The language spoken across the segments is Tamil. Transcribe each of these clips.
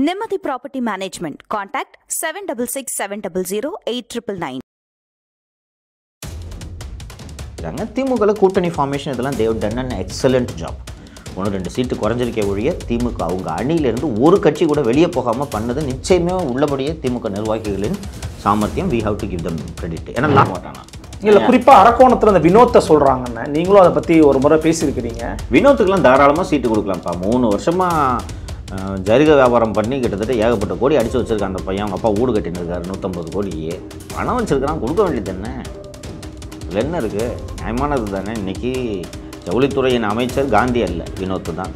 Nimati Property Management. Contact 766 700 8999. இருக்காங்க திமுகவில் கூட்டணி ஃபார்மேஷன் இதெல்லாம் they've done an excellent job ஒன்று ரெண்டு சீட்டு குறைஞ்சிருக்க ஒழிய திமுக அவங்க அணியிலேருந்து ஒரு கட்சி கூட வெளியே போகாமல் பண்ணது நிச்சயமே உள்ளபடியே திமுக நிர்வாகிகளின் சாமர்த்தியம் we have to give them credit ஏன்னா லா மாட்டானா இல்ல குறிப்பா அரக்கோணத்துல அந்த வினோத்தை சொல்றாங்கன்னு நீங்களும் அதை பத்தி ஒரு முறை பேசியிருக்கிறீங்க வினோத்துக்கெல்லாம் தாராளமாக சீட்டு கொடுக்கலாம்ப்பா மூணு வருஷமாக ஜரிக வியாபாரம் பண்ணி கிட்டத்தட்ட ஏகப்பட்ட கோடி அடித்து வச்சிருக்கான் அந்த பையன் அவங்க அப்பா வீடு கட்டின்னு இருக்காரு நூற்றம்பது கோடி பணம் வச்சிருக்கான் கொடுக்க வேண்டியது என்ன இதில் என்ன இருக்குது நியாயமானது தானே இன்னைக்கு ஜவுளித்துறையின் அமைச்சர் காந்தி அல்ல வினோத்து தான்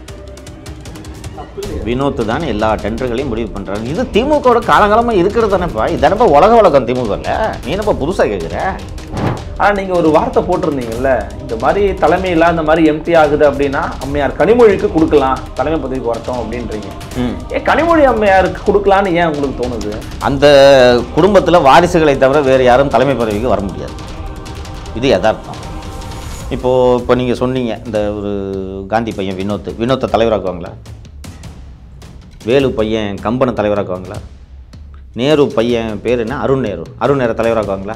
வினோத்து தான் எல்லா டெண்டர்களையும் முடிவு பண்ணுறாங்க இது திமுகவோட காலகாலமாக இருக்கிறது தானேப்பா இது தானேப்பா உலக வழக்கம் திமுகவில் நீ என்னப்பா புதுசாக கேட்குற ஆனா நீங்க ஒரு வார்த்தை போட்டிருந்தீங்கல்ல இந்த மாதிரி தலைமையில இந்த மாதிரி எம்டி ஆகுது அப்படின்னா அம்மையார் கனிமொழிக்கு கொடுக்கலாம் தலைமை பதவிக்கு வரட்டும் அப்படின்றீங்க ம் ஏன் கனிமொழி அம்மையாருக்கு கொடுக்கலான்னு ஏன் உங்களுக்கு தோணுது அந்த குடும்பத்தில் வாரிசுகளை தவிர வேறு யாரும் தலைமை பதவிக்கு வர முடியாது இது யதார்த்தம் இப்போது இப்போ நீங்கள் சொன்னீங்க இந்த ஒரு காந்தி பையன் வினோத் வினோத்தை தலைவராக்குவாங்களா வேலு பையன் கம்பனை தலைவராக்குவாங்களா நேரு பையன் பேர் என்ன அருண் நேரு அருண் நேரு தலைவராக்குவாங்களா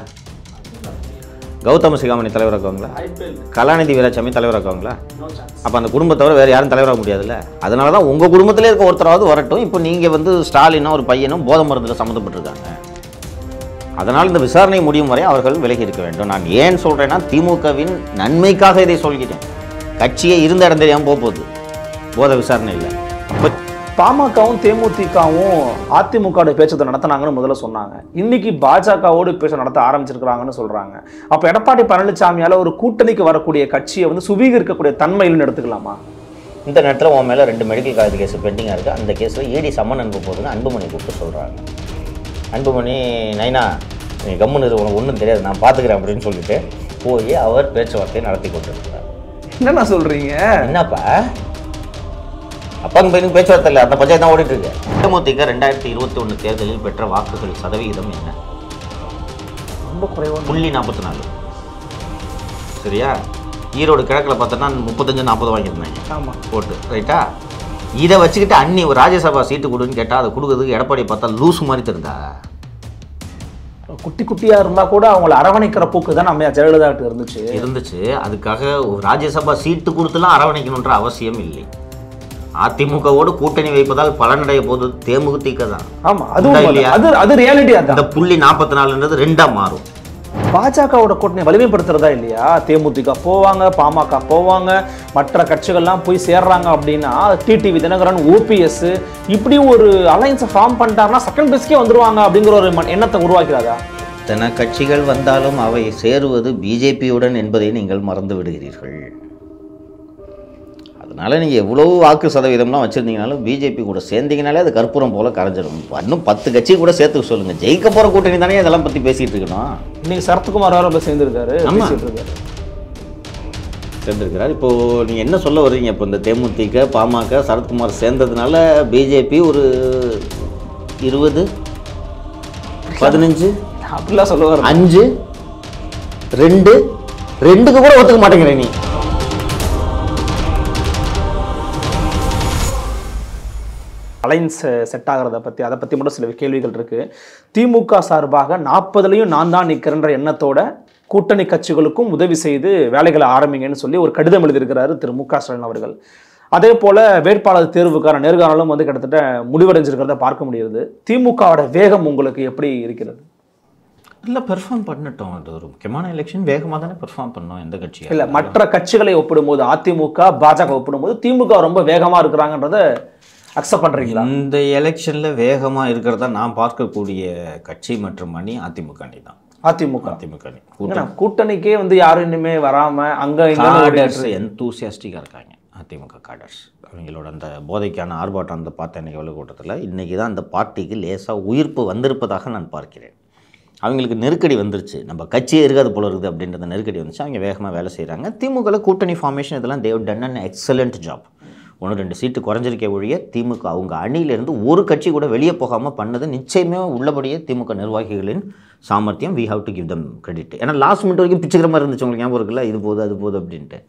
கௌதம சிகாமணி தலைவராக்குவாங்களா கலாநிதி வீராசாமி தலைவராக்குவாங்களா அப்போ அந்த குடும்பத்தவிர வேறு யாரும் தலைவராக முடியாதுல்ல அதனால தான் உங்கள் குடும்பத்திலே இருக்க ஒருத்தராவது வரட்டும் இப்போ நீங்கள் வந்து ஸ்டாலினும் ஒரு பையனும் போதை மருந்தில் சம்மந்தப்பட்டிருக்காங்க அதனால் இந்த விசாரணை முடியும் வரை அவர்கள் விலகி இருக்க வேண்டும் நான் ஏன் சொல்கிறேன்னா திமுகவின் நன்மைக்காக இதை சொல்கிறேன் கட்சியே இருந்த இடம் தெரியாமல் போக போகுது போதை விசாரணை இல்லை அப்போ பாமகவும் தேமுதிகவும் அதிமுக பேச்சத்தை நடத்தினாங்கன்னு முதல்ல சொன்னாங்க இன்னைக்கு பாஜகவோடு பேச நடத்த ஆரம்பிச்சிருக்கிறாங்கன்னு சொல்றாங்க அப்ப எடப்பாடி பழனிசாமியால ஒரு கூட்டணிக்கு வரக்கூடிய கட்சியை வந்து சுவீகரிக்கக்கூடிய தன்மையில்னு எடுத்துக்கலாமா இந்த நேரத்தில் உன் மேலே ரெண்டு மெடிக்கல் காலேஜ் கேஸ் பெண்டிங்காக இருக்குது அந்த கேஸில் ஏடி சம்மன் அனுப்ப போகுதுன்னு அன்புமணி கூப்பிட்டு சொல்கிறாங்க அன்புமணி நைனா நீ கம்முன்னு இரு, உனக்கு ஒன்றும் தெரியாது நான் பார்த்துக்கிறேன் அப்படின்னு சொல்லிட்டு போய் அவர் பேச்சுவார்த்தையை நடத்தி கொண்டிருக்கிறார் என்னண்ணா சொல்றீங்க என்னப்பா அப்பாங்க பையனுக்கு பேச்சுவார்த்தை இல்லை அந்த பஞ்சாயத்து தான் ஓடிட்டு இருக்கு தேமுதிக ரெண்டாயிரத்தி இருபத்தி ஒன்று தேர்தலில் பெற்ற வாக்குகள் சதவிகிதம் என்ன ரொம்ப குறைவா புள்ளி நாற்பத்தி நாலு சரியா ஈரோடு கிழக்கில் பார்த்தோன்னா முப்பத்தஞ்சு நாற்பது வாங்கியிருந்தாங்க ஆமா ஓட்டு ரைட்டா இதை வச்சுக்கிட்டு அன்னி ஒரு ராஜ்யசபா சீட்டு கொடுன்னு கேட்டால் அதை கொடுக்கறதுக்கு எடப்பாடி பார்த்தா லூசு மாதிரி தெரிந்தா குட்டி குட்டியா இருந்தா கூட அவங்கள அரவணைக்கிற போக்கு தான் நம்ம ஜெயலலிதா கிட்ட இருந்துச்சு இருந்துச்சு அதுக்காக ஒரு ராஜ்யசபா சீட்டு கொடுத்துலாம் அரவணைக்கணுன்ற அவசியம் இல்லை அதிமுகவோடு கூட்டணி வைப்பதால் பலனடைய போது தேமுதிக தான் ஆமா அது உண்டா உண்மைதான். இல்லையா? அது அது ரியாலிட்டி அதான் இந்த புள்ளி நாற்பத்தி நாலுன்றது ரெண்டா மாறும் பாஜகவோட கூட்டணி வலிமைப்படுத்துறதா இல்லையா தேமுதிக போவாங்க பாமக போவாங்க மற்ற கட்சிகள்லாம் போய் சேர்றாங்க அப்படின்னா டிடிவி தினகரன் ஓபிஎஸ் இப்படி ஒரு அலைன்ஸை ஃபார்ம் பண்ணிட்டாருன்னா செகண்ட் பெஸ்ட்கே வந்துருவாங்க அப்படிங்கிற ஒரு ம- எண்ணத்தை உருவாக்கிறாரா எத்தனை கட்சிகள் வந்தாலும் அவை சேருவது பிஜேபியுடன் என்பதை நீங்கள் மறந்து விடுகிறீர்கள் அதனால நீங்கள் எவ்வளோ வாக்கு சதவீதம்லாம் வச்சுருந்தீங்கனாலும் பிஜேபி கூட சேர்ந்தீங்கனாலே அது கற்பூரம் போல கரைஞ்சிடும் இன்னும் பத்து கட்சி கூட சேர்த்துக்க சொல்லுங்கள் ஜெயிக்க போகிற கூட்டணி தானே இதெல்லாம் பற்றி பேசிகிட்டு இருக்கணும் இன்னைக்கு சரத்குமார் வேற போய் சேர்ந்திருக்காரு ஆமா. பேசிட்டு இருக்காரு சேர்ந்துருக்கிறார் இப்போது நீங்கள் என்ன சொல்ல வர்றீங்க இப்போ இந்த தேமுதிக பாமக சரத்குமார் சேர்ந்ததுனால பிஜேபி ஒரு இருபது பதினஞ்சு அப்படிலாம் சொல்ல வர அஞ்சு ரெண்டு ரெண்டுக்கு கூட ஒத்துக்க மாட்டேங்கிற நீ அலைன்ஸ் செட் ஆகிறத பற்றி அதை பற்றி மட்டும் சில கேள்விகள் இருக்கு திமுக சார்பாக நாற்பதுலையும் நான் தான் நிற்கிறன்ற எண்ணத்தோட கூட்டணி கட்சிகளுக்கும் உதவி செய்து வேலைகளை ஆரம்பிங்கன்னு சொல்லி ஒரு கடிதம் எழுதியிருக்கிறாரு திரு மு க ஸ்டாலின் அவர்கள் அதே போல வேட்பாளர் தேர்வுக்கான நேர்காணலும் வந்து கிட்டத்தட்ட முடிவடைஞ்சிருக்கிறத பார்க்க முடியுது திமுகவோட வேகம் உங்களுக்கு எப்படி இருக்கிறது இல்லை பெர்ஃபார்ம் பண்ணட்டும் அது ஒரு முக்கியமான எலெக்ஷன் வேகமாக தானே பெர்ஃபார்ம் பண்ணோம் எந்த கட்சியா இல்ல மற்ற கட்சிகளை ஒப்பிடும்போது அதிமுக பாஜக ஒப்பிடும்போது திமுக ரொம்ப வேகமா இருக்கிறாங்கன்றத அக்செப்ட் பண்றீங்களா இந்த எலெக்ஷனில் வேகமாக இருக்கிறதா நான் பார்க்கக்கூடிய கட்சி மற்றும் அணி அதிமுக அணி தான் அதிமுக அதிமுக அணி ஏன்னா, கூட்டணிக்கே வந்து யாரும் இனிமே வராம அங்க இங்க காடர்ஸ் எந்தூசியாஸ்டிக்காக இருக்காங்க அதிமுக காடர்ஸ் அவங்களோட அந்த போதைக்கான ஆர்ப்பாட்டம் அந்த பார்த்த இன்னைக்கு எவ்வளோ கூட்டத்தில் இன்றைக்கி தான் அந்த பார்ட்டிக்கு லேசாக உயிர்ப்பு வந்திருப்பதாக நான் பார்க்கிறேன் அவங்களுக்கு நெருக்கடி வந்துருச்சு நம்ம கட்சியே இருக்காது போல இருக்குது அப்படின்ற நெருக்கடி வந்துச்சு அவங்க வேகமாக வேலை செய்கிறாங்க திமுகவில் கூட்டணி ஃபார்மேஷன் இதெல்லாம் they've done an excellent job ஒன்று ரெண்டு சீட்டு குறைஞ்சிருக்க ஒழிய திமுக அவங்க அணியிலேருந்து ஒரு கட்சி கூட வெளியே போகாமல் பண்ணது நிச்சயமே உள்ளபடியே திமுக நிர்வாகிகளின் சாமர்த்தியம் we have to give them credit ஏன்னா லாஸ்ட் மினிட் வரைக்கும் பிச்சுக்கிற மாதிரி இருந்துச்சு உங்களுக்கு ஞாபகம் இருக்குல்ல இது போகுது அது போகுது அப்படின்ட்டு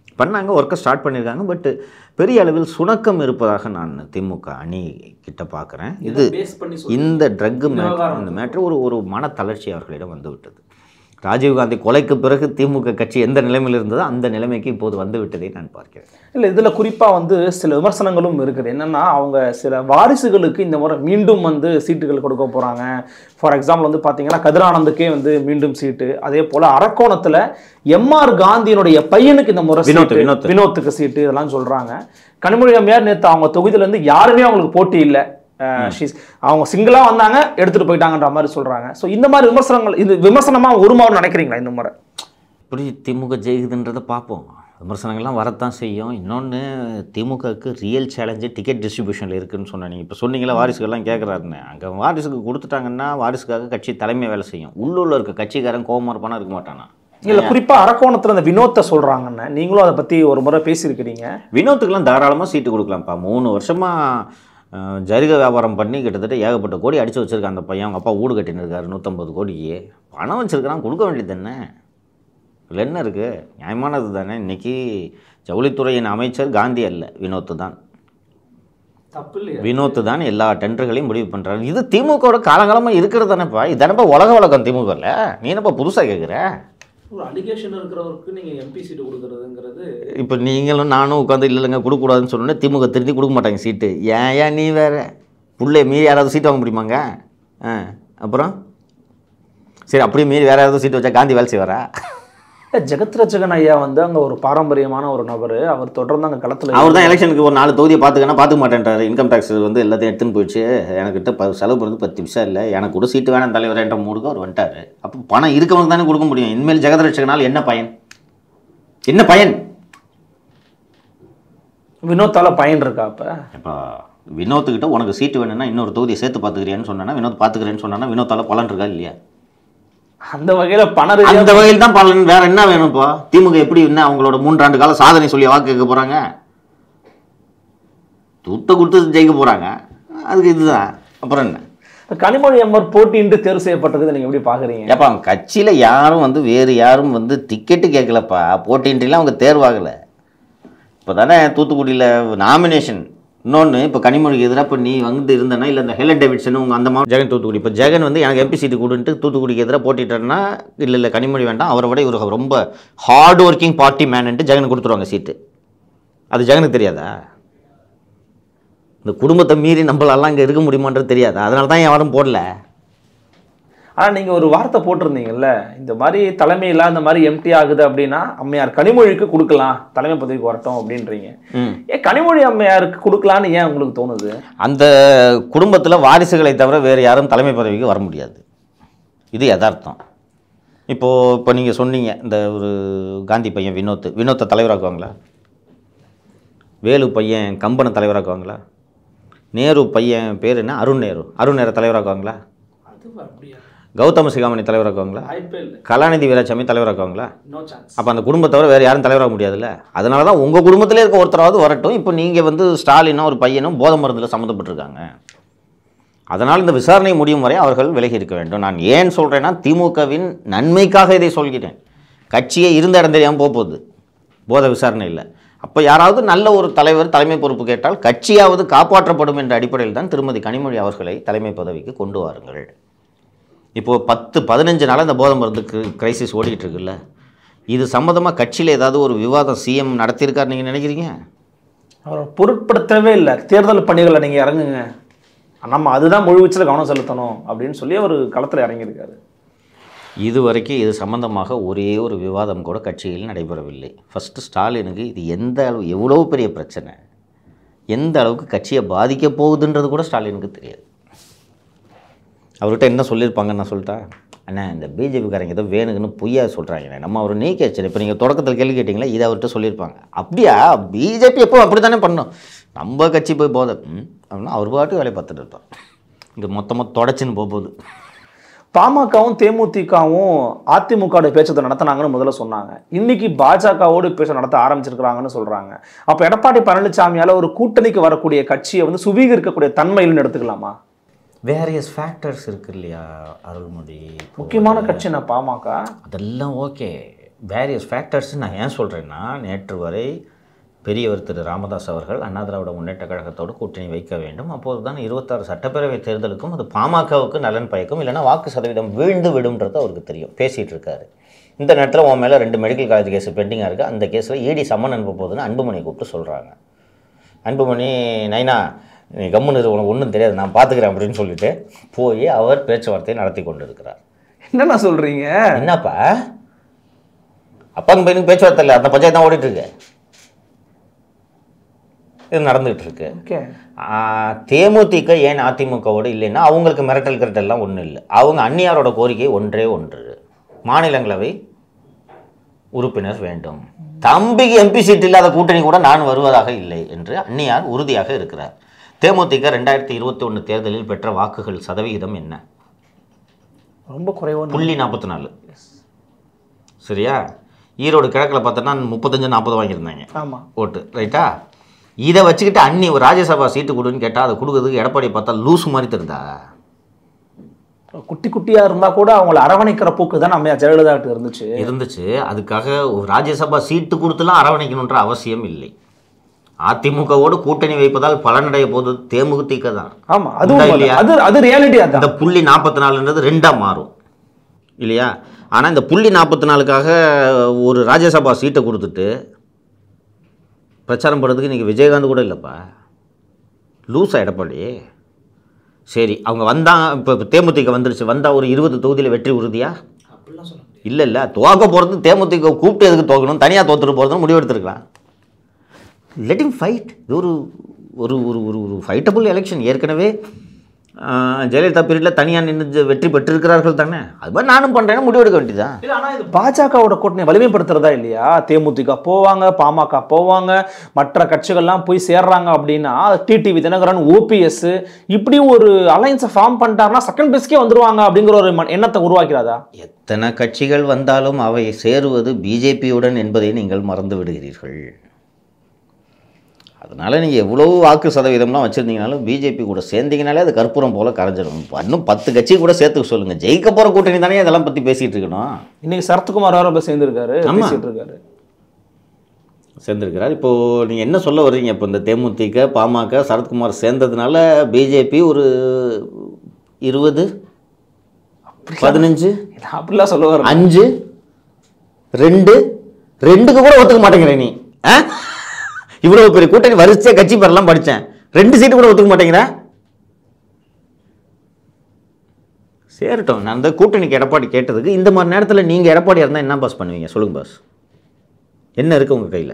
பண்ணாங்க ஒர்க்கை ஸ்டார்ட் பண்ணியிருக்காங்க பட் பெரிய அளவில் சுணக்கம் இருப்பதாக நான் திமுக அணி கிட்ட பார்க்குறேன் இது பேஸ் பண்ணி இந்த ட்ரக்கு மேட்ரு இந்த மேட்ரு ஒரு ஒரு மன தளர்ச்சி அவர்களிடம் வந்து விட்டது ராஜீவ்காந்தி கொலைக்கு பிறகு திமுக கட்சி எந்த நிலைமையில் இருந்ததோ அந்த நிலைமைக்கு இப்போது வந்து விட்டதை நான் பார்க்கிறேன் இல்லை இதில் குறிப்பாக வந்து சில விமர்சனங்களும் இருக்குது என்னென்னா அவங்க சில வாரிசுகளுக்கு இந்த முறை மீண்டும் வந்து சீட்டுகள் கொடுக்க போகிறாங்க ஃபார் எக்ஸாம்பிள் வந்து பார்த்தீங்கன்னா கதிரானந்துக்கே வந்து மீண்டும் சீட்டு அதே போல் அரக்கோணத்தில் எம்ஆர் காந்தியினுடைய பையனுக்கு இந்த முறை வினோத், சீட்டு, வினோத். வினோத்துக்கு சீட்டு இதெல்லாம் சொல்கிறாங்க கனிமொழி அம்மையார் நேற்று அவங்க தொகுதியிலேருந்து யாருமே அவங்களுக்கு போட்டி இல்லை அஹ், she's- அவங்க சிங்கிளாக வந்தாங்க எடுத்துகிட்டு போயிட்டாங்கன்ற மாதிரி சொல்கிறாங்க ஸோ இந்த மாதிரி விமர்சனங்கள் இது விமர்சனமாக ஒரு மாதிரி நினைக்கிறீங்களா இந்த முறை இப்படி திமுக ஜெயிக்குதுன்றதை பார்ப்போம் விமர்சனங்கள்லாம் வரத்தான் செய்யும் இன்னொன்று திமுகவுக்கு ரியல் சேலஞ்சு டிக்கெட் டிஸ்ட்ரிபியூஷனில் இருக்குன்னு சொன்னேன் நீங்கள் இப்போ சொன்னீங்களா வாரிசுகள்லாம் கேட்குறாருன்னு அங்கே வாரிசுக்கு கொடுத்துட்டாங்கன்னா வாரிசுக்காக கட்சி தலைமை வேலை செய்யும் உள்ளூரில் இருக்க கட்சிக்காரன் கோபமாக இருப்பானா இருக்க மாட்டானா இல்லை குறிப்பாக அரக்கோணத்தில் அந்த வினோத்தை சொல்கிறாங்கன்னு நீங்களும் அதை பற்றி ஒரு முறை பேசியிருக்கிறீங்க வினோத்துக்கெல்லாம் தாராளமாக சீட்டு கொடுக்கலாம்ப்பா மூணு வருஷமாக ஜரிக வியாபாரம் பண்ணி கிட்டத்தட்ட ஏகப்பட்ட கோடி அடித்து வச்சிருக்கான் அந்த பையன் அவங்க அப்பா வீடு கட்டின்னு இருக்காரு நூற்றம்பது கோடிக்கு பணம் வச்சிருக்கிறான் கொடுக்க வேண்டியது தானே இதில் என்ன இருக்குது நியாயமானது தானே இன்றைக்கி ஜவுளித்துறையின் அமைச்சர் காந்தி அல்ல வினோத்து தான் தப்பு இல்லையா வினோத்து தான் எல்லா டெண்டர்களையும் முடிவு பண்ணுறாரு இது திமுகவோட காலகாலமாக இருக்கிறது தானேப்பா இதானப்பா உலக வழக்கம் திமுகவில் நீ என்னப்பா புதுசாக கேட்குற ஒரு அலிகேஷன் இருக்கிறவருக்கு நீங்கள் எம்பி சீட்டு கொடுக்கறதுங்கிறது இப்போ நீங்களும் நானும் உட்காந்து இல்லை இல்லைங்க கொடுக்கக்கூடாதுன்னு சொன்னோன்னே திமுக திருத்தி கொடுக்க மாட்டாங்க சீட்டு ஏன் ஏன் நீ வேற புள்ளை மீறி யாராவது சீட் வாங்க முடியுமாங்க ஆ அப்புறம் சரி அப்படியே மீறி வேற யாராவது சீட் வச்சா காந்தி வேலை செய்வாரா ஜெகத் ரட்சகன் ஐயா வந்து அங்கே ஒரு பாரம்பரியமான ஒரு நபர் அவர் தொடர்ந்து அங்கே களத்தில் அவர் தான் எலெக்ஷனுக்கு ஒரு நாலு தொகுதியை பார்த்துக்கன்னா பார்த்துக்க மாட்டேன்றாரு இன்கம் டேக்ஸ் வந்து எல்லாத்தையும் எடுத்துன்னு போயிடுச்சு எனக்கிட்ட ப செலவு பண்ணுறது பத்து நிமிஷம் இல்லை எனக்கு கூட சீட்டு வேணாம் தலைவர் என்ற மூடுக்கு அவர் வந்துட்டாரு அப்போ பணம் இருக்கவனுக்கு தானே கொடுக்க முடியும் இனிமேல் ஜெகதரட்சகனால் என்ன பயன் என்ன பயன் வினோத்தால பயன் இருக்கா அப்ப இப்போ வினோத்துக்கிட்ட உனக்கு சீட்டு வேணும்னா இன்னொரு தொகுதியை சேர்த்து பார்த்துக்கிறேன்னு சொன்னா வினோத் பார்த்துக்கிறேன்னு சொன்னா வினோத்தால பலன் இருக்கா இல்லையா அந்த வகையில பண ரீதியா அந்த வகையில் தான் பலன் வேற என்ன வேணும்ப்பா திமுக எப்படி என்ன அவங்களோட மூன்றாண்டு கால சாதனை சொல்லி வாக்கு கேட்க போறாங்க துட்ட கொடுத்து ஜெயிக்க போறாங்க அதுக்கு இதுதான் அப்புறம் என்ன கனிமொழி அம்மர் போட்டியின்றி தேர்வு செய்யப்பட்டது நீங்க எப்படி பாக்குறீங்க ஏப்பா அவங்க கட்சியில் யாரும் வந்து வேறு யாரும் வந்து டிக்கெட்டு கேட்கலப்பா போட்டின்றிலாம் அவங்க தேர்வாகலை இப்போ தானே தூத்துக்குடியில் நாமினேஷன் இன்னொன்று இப்போ கனிமொழிக்கு எதிராக இப்போ நீ வந்து இருந்தனா இல்லை இந்த ஹெலன் டேவிட்சன் உங்க அந்த மாதிரி ஜெகன் தூத்துக்குடி இப்போ ஜெகன் வந்து எனக்கு எம்பி சீட்டு கொடுன்ட்டு தூத்துக்குடிக்கு எதிராக போட்டிட்டாருன்னா இல்லை இல்லை கனிமொழி வேண்டாம் அவரை விட இவர் ரொம்ப ஹார்ட் ஒர்க்கிங் பார்ட்டி மேனுன்ட்டு ஜெகனுக்கு கொடுத்துருவாங்க சீட்டு அது ஜெகனுக்கு தெரியாதா இந்த குடும்பத்தை மீறி நம்மளாலாம் இங்கே இருக்க முடியுமான்றது தெரியாதா அதனால தான் யாரும் போடல ஆனா நீங்க ஒரு வார்த்தை போட்டிருந்தீங்கல்ல இந்த மாதிரி தலைமையில இந்த மாதிரி எம்டி ஆகுது அப்படின்னா அம்மையார் கனிமொழிக்கு கொடுக்கலாம் தலைமை பதவிக்கு வரட்டும் அப்படின்றீங்க ம் ஏன் கனிமொழி அம்மையாருக்கு கொடுக்கலான்னு ஏன் உங்களுக்கு தோணுது அந்த குடும்பத்தில் வாரிசுகளை தவிர வேறு யாரும் தலைமை பதவிக்கு வர முடியாது இது யதார்த்தம் இப்போது இப்போ நீங்கள் சொன்னீங்க இந்த ஒரு காந்தி பையன் வினோத் வினோத்தை தலைவராக்குவாங்களா வேலு பையன் கம்பனை தலைவராக்குவாங்களா நேரு பையன் பேர் என்ன அருண் நேரு அருண் நேரு தலைவராக்குவாங்களா அது அப்படியா கௌதம சிகாமணி தலைவராக்குவாங்களா வாய்ப்பே இல்லை கலாநிதி வீராசாமி தலைவராக்குவாங்களா நோ சான்ஸ் அப்போ அந்த குடும்பத்தை தவிர வேறு யாரும் தலைவராக முடியாதுல்ல அதனால தான் உங்கள் குடும்பத்திலே இருக்க ஒருத்தராவது வரட்டும் இப்போ நீங்கள் வந்து ஸ்டாலினும் ஒரு பையனும் போதை மருந்தில் சம்மந்தப்பட்டிருக்காங்க அதனால் இந்த விசாரணை முடியும் வரை அவர்கள் விலகி இருக்க வேண்டும் நான் ஏன் சொல்கிறேன்னா திமுகவின் நன்மைக்காக இதை சொல்கிறேன் கட்சியே இருந்த இடம் தெரியாமல் போக போகுது போதை விசாரணை இல்லை அப்போ யாராவது நல்ல ஒரு தலைவர் தலைமை பொறுப்பு கேட்டால் கட்சியாவது காப்பாற்றப்படும் என்ற அடிப்படையில் தான் திருமதி கனிமொழி அவர்களை தலைமை பதவிக்கு கொண்டு வாருங்கள் இப்போது பத்து பதினஞ்சு நாளாக இந்த போதை மருந்து கிரைசிஸ் ஓடிட்டு இருக்குல்ல இது சம்மந்தமாக கட்சியில் ஏதாவது ஒரு விவாதம் சிஎம் நடத்தியிருக்கார் நீங்கள் நினைக்கிறீங்க அவர் பொருட்படுத்தவே இல்லை தேர்தல் பணிகளை நீங்க இறங்குங்க நம்ம அதுதான் முழுவீச்சில் கவனம் செலுத்தணும் அப்படின்னு சொல்லி அவர் களத்தில் இறங்கியிருக்காரு இது வரைக்கும் இது சம்பந்தமாக ஒரே ஒரு விவாதம் கூட கட்சியில் நடைபெறவில்லை ஃபஸ்ட்டு ஸ்டாலினுக்கு இது எந்த அளவு எவ்வளோ பெரிய பிரச்சனை எந்த அளவுக்கு கட்சியை பாதிக்க போகுதுன்றது கூட ஸ்டாலினுக்கு தெரியாது அவர்கிட்ட என்ன சொல்லியிருப்பாங்கன்னு நான் சொல்லிட்டேன் அண்ணா இந்த பிஜேபிக்காரங்க ஏதோ வேணுங்கன்னு பொய்யா சொல்கிறாங்க நம்ம அவர் நீக்கி வச்சு இப்போ நீங்கள் தொடக்கத்தில் கேள்வி கேட்டிங்களா இதை அவர்கிட்ட சொல்லியிருப்பாங்க அப்படியா பிஜேபி எப்போ அப்படி தானே பண்ணோம் நம்ம கட்சி போய் போதை ம், அப்படின்னா அவர் பாட்டு வேலையை பார்த்துட்டு இருப்பார் இங்கே மொத்தமாக தொடச்சின்னு போக போகுது பாமகவும் தேமுதிகவும் அதிமுகவோட பேச்சத்தை நடத்தினாங்கன்னு முதல்ல சொன்னாங்க இன்னைக்கு பாஜகவோடு பேச்ச நடத்த ஆரம்பிச்சிருக்கிறாங்கன்னு சொல்றாங்க அப்ப எடப்பாடி பழனிசாமியால ஒரு கூட்டணிக்கு வரக்கூடிய கட்சியை வந்து சுவீகரிக்கக்கூடிய தன்மையில்னு எடுத்துக்கலாமா வேரியஸ் ஃபேக்டர்ஸ் இருக்கு இல்லையா அருள்மொழி முக்கியமான கட்சி நான் பாமக அதெல்லாம் ஓகே வேரியஸ் ஃபேக்டர்ஸ் நான் ஏன் சொல்கிறேன்னா நேற்று வரை பெரியவர் திரு ராமதாஸ் அவர்கள் அண்ணா திராவிட முன்னேற்ற கழகத்தோடு கூட்டணி வைக்க வேண்டும் அப்போது தான் இருபத்தாறு சட்டப்பேரவை தேர்தலுக்கும் அது பாமகவுக்கு நலன் பயக்கும் இல்லைன்னா வாக்கு சதவீதம் வீழ்ந்து விடும்ன்றது அவருக்கு தெரியும் பேசிகிட்டு இருக்காரு இந்த நேரத்தில் உன் மேலே ரெண்டு மெடிக்கல் காலேஜ் கேஸ் பெண்டிங்காக இருக்குது அந்த கேஸில் இடி சம்மன் அனுப்ப போகுதுன்னு அன்புமணி கூப்பிட்டு சொல்கிறாங்க அன்புமணி நைனா நீ கம்முன்னு இரு, உனக்கு ஒன்றும் தெரியாது நான் பார்த்துக்கிறேன் அப்படின்னு சொல்லிட்டு போய் அவர் பேச்சுவார்த்தையை நடத்தி கொண்டு இருக்கிறார் என்னண்ணா சொல்றீங்க என்னப்பா அப்பாங்க பையனுக்கு பேச்சுவார்த்தை இல்லை அந்த பஞ்சாயத்து தான் ஓடிட்டு இருக்கு இது நடந்துகிட்டு இருக்கு ஓகே ஆ, தேமுதிக ஏன் அதிமுகவோடு இல்லைன்னா அவங்களுக்கு மிரட்டல் கிரட்டல்லாம் ஒன்றும் இல்லை அவங்க அந்நியாரோட கோரிக்கை ஒன்றே ஒன்று மாநிலங்களவை உறுப்பினர் வேண்டும் தம்பிக்கு எம்பி சீட் இல்லாத கூட்டணி கூட நான் வருவதாக இல்லை என்று அந்நியார் உறுதியாக இருக்கிறார் தேமுதிக ரெண்டாயிரத்தி இருபத்தி ஒன்று தேர்தலில் பெற்ற வாக்குகள் சதவிகிதம் என்ன ரொம்ப குறைவான புள்ளி நாற்பத்தி நாலு சரியா ஈரோடு கிழக்கில் பார்த்தோன்னா முப்பத்தஞ்சு நாற்பது வாங்கியிருந்தாங்க ஆமா ஓட்டு ரைட்டா இதை வச்சுக்கிட்டு அன்னி ஒரு ராஜ்யசபா சீட்டு கொடுன்னு கேட்டால் அதை கொடுக்கறதுக்கு எடப்பாடி பார்த்தா லூசு மாதிரி தெரிந்தா குட்டி குட்டியா இருந்தா கூட அவங்கள அரவணைக்கிற போக்கு தான் நம்ம ஜெயலலிதா கிட்ட இருந்துச்சு இருந்துச்சு அதுக்காக ஒரு ராஜ்யசபா சீட்டு கொடுத்துலாம் அரவணைக்கணுன்ற அவசியம் இல்லை அதிமுகவோடு கூட்டணி வைப்பதால் பலனடைய போது தேமுதிக தான் ஆமா அது உண்டா உண்மைதான். இல்லையா? அது அது ரியாலிட்டி அதான் அந்த புள்ளி நாற்பத்தி நாலுன்றது ரெண்டாக மாறும் இல்லையா ஆனால் இந்த புள்ளி நாற்பத்தி நாலுக்காக ஒரு ராஜ்யசபா சீட்டை கொடுத்துட்டு பிரச்சாரம் பண்ணுறதுக்கு இன்றைக்கி விஜயகாந்த் கூட இல்லைப்பா லூஸா எடப்பாடி சரி அவங்க வந்தாங்க இப்போ இப்போ தேமுதிக வந்துருச்சு வந்தால் ஒரு இருபது தொகுதியில் வெற்றி உறுதியா இல்லை இல்லை துவக்க போகிறது தேமுதிக கூப்பிட்டு எதுக்கு துவக்கணும் தனியாக தோத்துட்டு போகிறதுன்னு முடிவு எடுத்துருக்கலாம் லெட் இம் ஃபைட் இது ஒரு ஒரு ஒரு ஒரு ஒரு ஃபைட்டபுள் எலெக்ஷன் ஏற்கனவே ஆஹ், ஜெயலலிதா பீரியடில் தனியாக நின்று வெற்றி பெற்றிருக்கிறார்கள் தானே அது மாதிரி நானும் பண்ணுறேன்னு முடிவெடுக்க வேண்டியதுதான் இல்ல, ஆனா இது பாஜகவோட கூட்டணி வலிமைப்படுத்துறதா இல்லையா தேமுதிக போவாங்க பாமக போவாங்க மற்ற கட்சிகள்லாம் போய் சேர்றாங்க அப்படின்னா டிடிவி தினகரன் ஓபிஎஸ் இப்படி ஒரு அலைன்ஸை ஃபார்ம் பண்ணிட்டாருன்னா செகண்ட் பிளேஸ்க்கே வந்துருவாங்க அப்படிங்கிற ஒரு மன- எண்ணத்தை உருவாக்கிறாதா எத்தனை கட்சிகள் வந்தாலும் அவை சேருவது பிஜேபியுடன் என்பதை நீங்கள் மறந்து விடுகிறீர்கள் அதனால் நீங்கள் எவ்வளோ வாக்கு சதவீதம்லாம் வச்சுருந்தீங்கனாலும் பிஜேபி கூட சேர்ந்தீங்கனாலே அது கற்பூரம் போல் கரைஞ்சிடும் இன்னும் பத்து கட்சி கூட சேர்த்துக்க சொல்லுங்கள் ஜெயிக்க போகிற கூட்டணி தானே அதெல்லாம் பற்றி பேசிகிட்டு இருக்கணும் இன்னைக்கு சரத்குமார் வேற போய் சேர்ந்திருக்காரு ஆமா. பேசிட்டு இருக்காரு சேர்ந்திருக்கிறார் இப்போது நீங்கள் என்ன சொல்ல வர்றீங்க இப்போ இந்த தேமுதிக பாமக சரத்குமார் சேர்ந்ததுனால பிஜேபி ஒரு இருபது பதினஞ்சு இது அப்படிலாம் சொல்ல வர அஞ்சு ரெண்டு ரெண்டுக்கு கூட ஒத்துக்க மாட்டேங்கிற நீ ஆ? இவ்வளவு பெரிய கூட்டணி வரிசையா கட்சி பேரெல்லாம் படித்தேன் ரெண்டு சீட்டு கூட ஒத்துக்க மாட்டேங்கிற சேரட்டும் நான் அந்த கூட்டணிக்கு எடப்பாடி கேட்டதுக்கு இந்த மாதிரி நேரத்தில் நீங்கள் எடப்பாடியாக இருந்தால் என்ன பாஸ் பண்ணுவீங்க சொல்லுங்க பாஸ் என்ன இருக்குது உங்கள் கையில்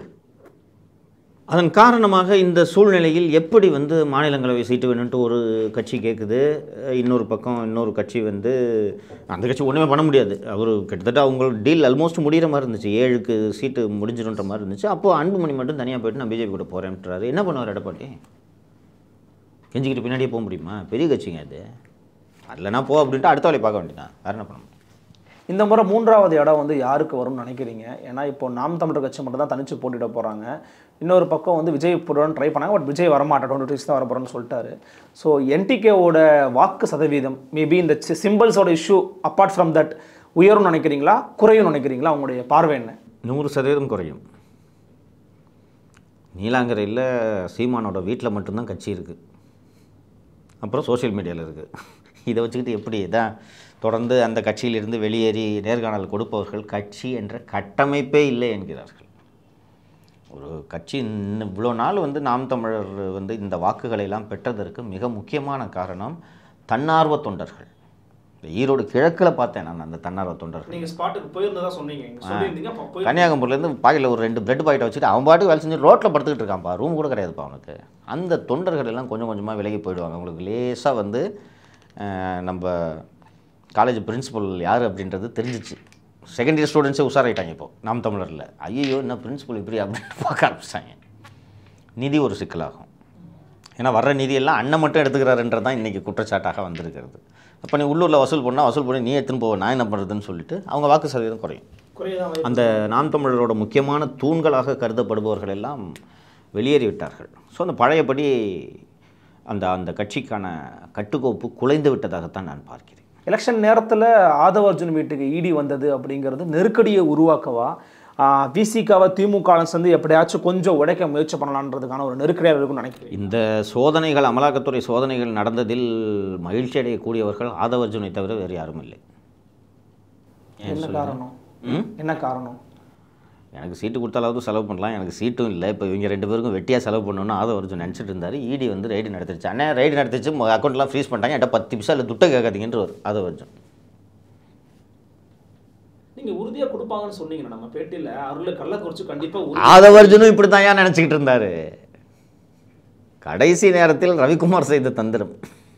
அதன் காரணமாக இந்த சூழ்நிலையில் எப்படி வந்து மாநிலங்களவை சீட்டு வேணும்ட்டு ஒரு கட்சி கேட்குது அஹ் இன்னொரு பக்கம் இன்னொரு கட்சி வந்து அந்த கட்சி ஒன்றுமே பண்ண முடியாது அவர் கிட்டத்தட்ட அவங்களோட டீல் ஆல்மோஸ்ட் முடிகிற மாதிரி இருந்துச்சு ஏழுக்கு சீட்டு முடிஞ்சிடுன்ற மாதிரி இருந்துச்சு அப்போது அன்புமணி மட்டும் தனியாக போயிட்டு நான் பிஜேபி கூட போகிறேன்றாரு என்ன பண்ணுவார் எடப்பாடி கெஞ்சிக்கிட்டு பின்னாடியே போக முடியுமா பெரிய கட்சிங்க அது இல்லைனா போ அப்படின்ட்டு அடுத்த வேலையை பார்க்க வேண்டியதான் வேறு என்ன பண்ண முடியும் இந்த முறை மூன்றாவது இடம் வந்து யாருக்கு வரும்னு நினைக்கிறீங்க ஏன்னா இப்போ நாம் தமிழர் கட்சி மட்டும் தான் தனிச்சு போட்டிட போறாங்க இன்னொரு பக்கம் வந்து விஜய் போடுறோன்னு ட்ரை பண்ணாங்க பட் விஜய் வரமாட்டேன் டுவெண்ட்டி டூஸ் தான் வர போகிறோன்னு சொல்லிட்டாரு ஸோ என்டிகேவோட வாக்கு சதவீதம் மேபி இந்த சிம்பிள்ஸோட இஷ்யூ அப்பார்ட் ஃப்ரம் தட் உயரும்னு நினைக்கிறீங்களா குறையும் நினைக்கிறீங்களா உங்களுடைய பார்வை என்ன நூறு சதவீதம் குறையும் நீலாங்கரையில் சீமானோட வீட்டில் மட்டும்தான் கட்சி இருக்குது அப்புறம் சோஷியல் மீடியாவில் இருக்குது இதை வச்சுக்கிட்டு எப்படி தான் தொடர்ந்து அந்த கட்சியிலிருந்து வெளியேறி நேர்காணல் கொடுப்பவர்கள் கட்சி என்ற கட்டமைப்பே இல்லை என்கிறார்கள் ஒரு கட்சி இன்னும் இவ்வளோ நாள் வந்து நாம் தமிழர் வந்து இந்த வாக்குகளை எல்லாம் பெற்றதற்கு மிக முக்கியமான காரணம் தன்னார்வ தொண்டர்கள் இந்த ஈரோடு கிழக்கில் பார்த்தேன் நான் அந்த தன்னார்வ தொண்டர்கள் நீங்கள் ஸ்பாட்டுக்கு போயிருந்ததா சொன்னீங்க கன்னியாகுமரியிலேருந்து பாக்கெட்டில் ஒரு ரெண்டு பிரெட் பாக்கெட்டை வச்சுட்டு அவன் பாட்டுக்கு வேலை செஞ்சு ரோட்டில் படுத்துக்கிட்டு இருக்கான்ப்பா ரூம் கூட கிடையாதுப்பா அவனுக்கு அந்த தொண்டர்கள் எல்லாம் கொஞ்சம் கொஞ்சமாக விலகி போயிடுவாங்க அவங்களுக்கு லேசாக வந்து அஹ், நம்ம காலேஜ் பிரின்சிபல் யார் அப்படின்றது தெரிஞ்சிச்சு செகண்ட் இயர் ஸ்டூடெண்ட்ஸே உஷாராயிட்டாங்க இப்போ நாம் தமிழரில் ஐயோ என்ன பிரின்சிபல் இப்படி அப்படின்னு பார்க்க ஆரம்பிச்சிட்டாங்க நிதி ஒரு சிக்கலாகும் ஏன்னா வர்ற நிதியெல்லாம் அண்ணன் மட்டும் எடுத்துக்கிறாருன்றது தான் இன்றைக்கி குற்றச்சாட்டாக வந்திருக்கிறது அப்போ நீ உள்ளூரில் வசூல் பண்ணால் வசூல் பண்ணி நீ எடுத்துன்னு போவ நான் என்ன பண்ணுறதுன்னு சொல்லிட்டு அவங்க வாக்கு சதவீதம் குறையும் அந்த நாம் தமிழரோட முக்கியமான தூண்களாக கருதப்படுபவர்கள் எல்லாம் வெளியேறி விட்டார்கள் ஸோ அந்த பழையபடி அந்த அந்த கட்சிக்கான கட்டுக்கோப்பு குலைந்து விட்டதாகத்தான் நான் பார்க்கிறேன் எலெக்ஷன் நேரத்தில் ஆதவ அர்ஜுன் வீட்டுக்கு இடி வந்தது அப்படிங்கிறது நெருக்கடியை உருவாக்கவா விசிகாவை திமுக சேர்ந்து எப்படியாச்சும் கொஞ்சம் உடைக்க முயற்சி பண்ணலான்றதுக்கான ஒரு நெருக்கடியாக இருக்கும்னு நினைக்கிறேன் இந்த சோதனைகள் அமலாக்கத்துறை சோதனைகள் நடந்ததில் மகிழ்ச்சி அடையக்கூடியவர்கள் ஆதவர்ஜுனை தவிர வேறு யாரும் இல்லை ஏன் என்ன சொல்லுங்க? காரணம் ம்? என்ன காரணம் எனக்கு சீட்டு கொடுத்தாலாவது செலவு பண்ணலாம் எனக்கு சீட்டும் இல்லை இப்போ இவங்க ரெண்டு பேருக்கும் வெட்டியாக செலவு பண்ணணும்னு ஆதவர்ஜுன் நினச்சிட்டு இருந்தார் இடி வந்து ரைடு நடத்திருச்சு அண்ணே ரைடு நடத்திச்சு அக்கௌண்ட்லாம் ஃப்ரீஸ் பண்ணிட்டாங்க என்கிட்ட பத்து நிமிஷம் இல்லை துட்டை கேட்காதீங்கன்ற ஒரு ஆதவர்ஜுன் நீங்கள் உறுதியாக கொடுப்பாங்கன்னு சொன்னீங்க நம்ம பேட்டியில் அருள் கள்ளக்குறிச்சி கண்டிப்பாக ஆதவர்ஜுனும் இப்படி தான் ஏன் நினச்சிக்கிட்டு இருந்தார் கடைசி நேரத்தில் ரவிக்குமார் செய்த தந்திரம்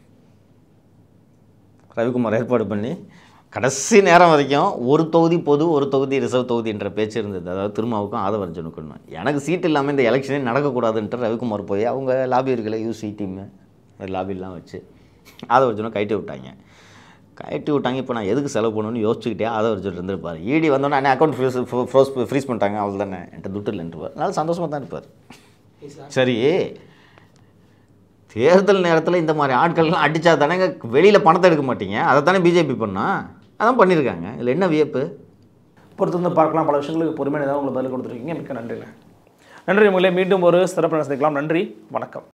ரவிக்குமார் ஏற்பாடு பண்ணி கடைசி நேரம் வரைக்கும் ஒரு தொகுதி பொது ஒரு தொகுதி ரிசர்வ் தொகுதின்ற பேச்சு இருந்தது அதாவது திருமாவுக்கும் ஆதவர்ஜனுக்கும் எனக்கு சீட் இல்லாமல் இந்த எலெக்ஷனே நடக்கக்கூடாதுன்ட்டு ரவிக்குமார் போய் அவங்க லாபி இருக்கல யூசி டீமு லாபிலாம் வச்சு ஆதவர்ஜனை கழட்டி விட்டாங்க கழட்டி விட்டாங்க இப்போ நான் எதுக்கு செலவு பண்ணணும்னு யோசிச்சுக்கிட்டே ஆதவர்ஜன் இருந்திருப்பார் இடி வந்தோன்னே அண்ணே அக்கௌண்ட் ஃப்ரீஸ் ஃப்ரோஸ் ஃப்ரீஸ் பண்ணிட்டாங்க அவ்வளோ தானே என்கிட்ட துட்டு இல்லைன்ட்டுருப்பார் அதனால சந்தோஷமாக தான் இருப்பார் சரி தேர்தல் நேரத்தில் இந்த மாதிரி ஆட்கள்லாம் அடித்தா தானேங்க வெளியில் பணத்தை எடுக்க மாட்டீங்க அதை தானே பிஜேபி பண்ணா அதான் பண்ணியிருக்காங்க இதில் என்ன வியப்பு பொறுத்து வந்து பார்க்கலாம் பல விஷயங்களுக்கு பொறுமையாக ஏதாவது உங்களுக்கு பதில் கொடுத்துருக்கீங்க மிக்க நன்றிங்க நன்றி உங்களே மீண்டும் ஒரு சிறப்பு சந்திக்கலாம் நன்றி வணக்கம்